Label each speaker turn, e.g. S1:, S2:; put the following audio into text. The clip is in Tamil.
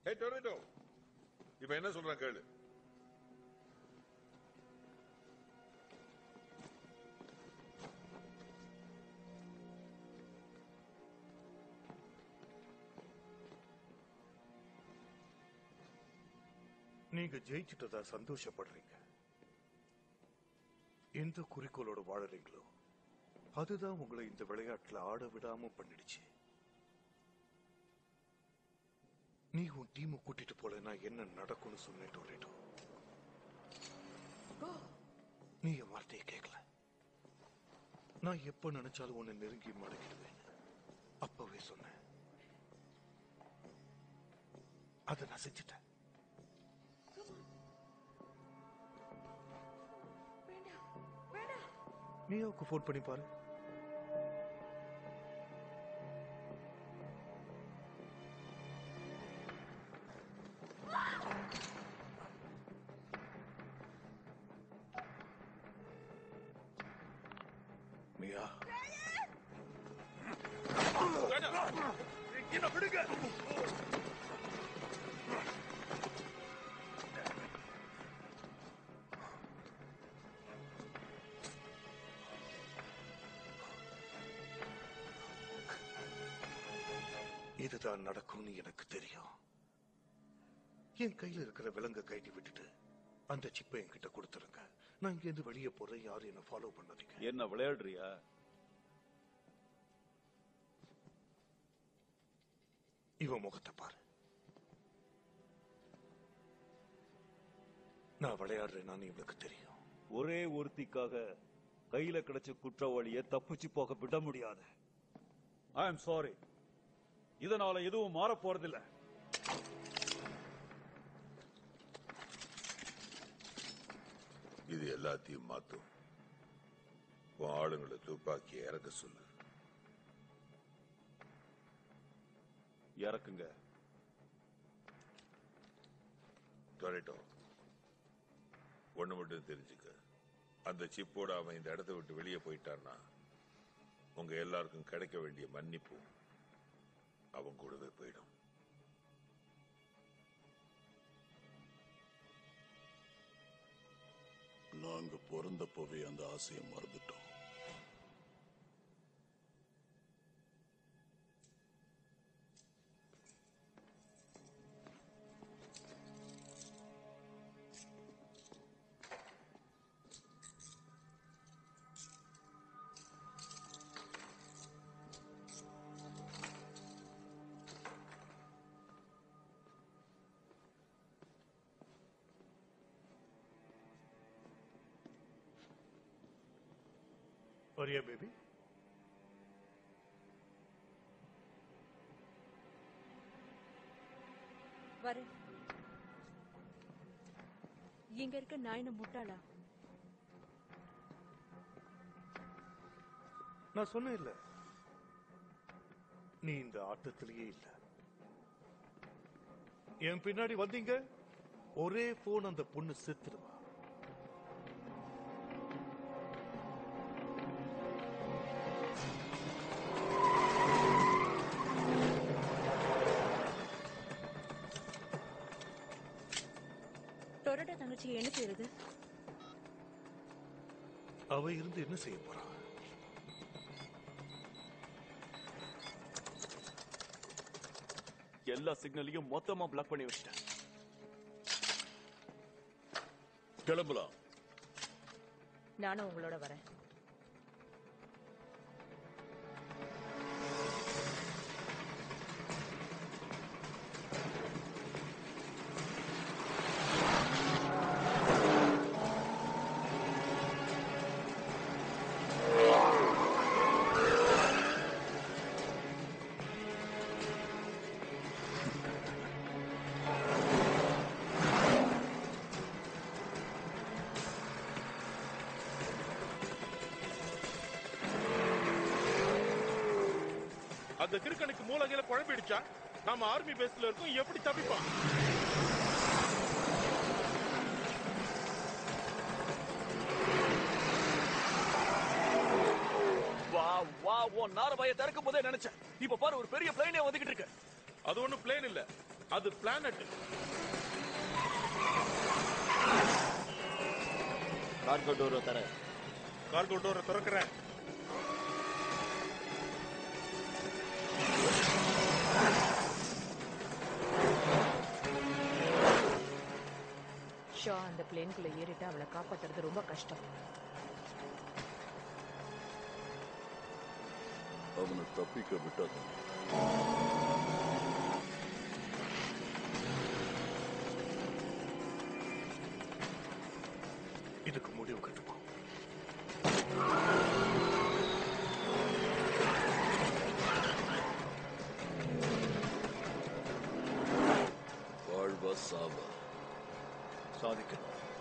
S1: ஹே டொரேட்டோ இப்ப என்ன சொல்றேன் கேளு
S2: நீங்க ஜெயிச்சிட்டதா சந்தோஷப்படுறீங்க எந்த குறிக்கோளோட வாழறீங்களோ அதுதான் உங்களை இந்த விளையாட்டுல ஆட விடாம பண்ணிடுச்சு நீ உன் டீமை கூட்டிட்டு போலனா என்ன நடக்கும்னு சொன்னேன் டொரேட்டோ நீ என் வார்த்தையை கேட்கல நான் எப்ப நினைச்சாலும் உன்னை நெருங்கி மடக்கிடுவேன் அப்பவே சொன்னேன் அதை நான் செஞ்சுட்டேன்
S3: வேண்டாம் வேண்டாம்
S2: மியாவுக்கு ஃபோன் பண்ணி பாரு மியா என்ன விடுங்க இதுதான் நடக்கும்னு எனக்கு தெரியும் என் கையில இருக்கிற விலங்க கைட்டி விட்டுட்டு அந்த சிப்பை என்கிட்ட கொடுத்துருங்க நான் இங்க இருந்து வெளியே போறேன் யாரும் என்ன ஃபாலோ பண்ணாதீங்க
S4: என்ன விளையாடுறியா
S2: இவன் முகத்தை பாரு நான் விளையாடுறேன்னு இவளுக்கு தெரியும்
S4: ஒரே ஒருத்திக்காக கையில கிடைச்ச குற்றவாளிய தப்பிச்சு போக விட முடியாது ஐ எம் சாரி இதனால எதுவும் மாற போறதில்ல
S1: இது எல்லாத்தையும் மாத்தும் உன் ஆளுங்களை துப்பாக்கி இறக்க சொல்லு
S4: இறக்குங்க
S1: டொரேட்டோ ஒண்ணு மட்டும் தெரிஞ்சுக்க அந்த சிப்போட அவன் இந்த இடத்தை விட்டு வெளியே போயிட்டான்னா உங்க எல்லாருக்கும் கிடைக்க வேண்டிய மன்னிப்பு அவன் கூடவே போயிடும்
S5: நாங்க பிறந்தப்பவே அந்த ஆசையை மறந்துட்டோம்
S2: வரியா பேபி
S3: வரேன் இங்க இருக்க நான் என்ன முட்டாளா
S2: நான் சொன்னேன் இல்ல நீ இந்த ஆட்டத்திலேயே இல்ல என் பின்னாடி வந்தீங்க ஒரே போன் அந்த பொண்ணு செத்துருவா
S3: டொரட்டோ தங்கச்சி என்ன செய்யறது
S2: அவ இருந்து என்ன செய்ய போறா
S4: எல்லா சிக்னலையும் மொத்தமா பிளாக் பண்ணி வச்சிட்டேன்
S5: கிளம்பலாம்
S3: நானும் உங்களோட வரேன்
S6: அந்த கிறுக்கனுக்கு மூலகையில குழம்பிடுச்சா நாம ஆர்மி பேஸ்ல இருக்கோம் எப்படி தப்பிப்பான்
S4: வா வா உன் நாரபாய திறக்கும் போதே நினைச்சேன் இப்ப பாரு ஒரு பெரிய பிளைனே வந்துகிட்டு இருக்கு
S6: அது ஒண்ணும் பிளேன் இல்ல அது பிளானட்
S7: கார்கோ டோரை தர
S6: கார்கோ டோரை திறக்கிறேன்
S3: ஷா அந்த பிளேனுக்குள்ள ஏறிட்டு அவளை காப்பாத்துறது ரொம்ப கஷ்டம்
S5: அவனை தப்பிக்க விட்டாத
S2: இதுக்கு முடிவு கட்டுப்போம்
S5: வாழ்வா சாவா
S2: சாதிக்கணும்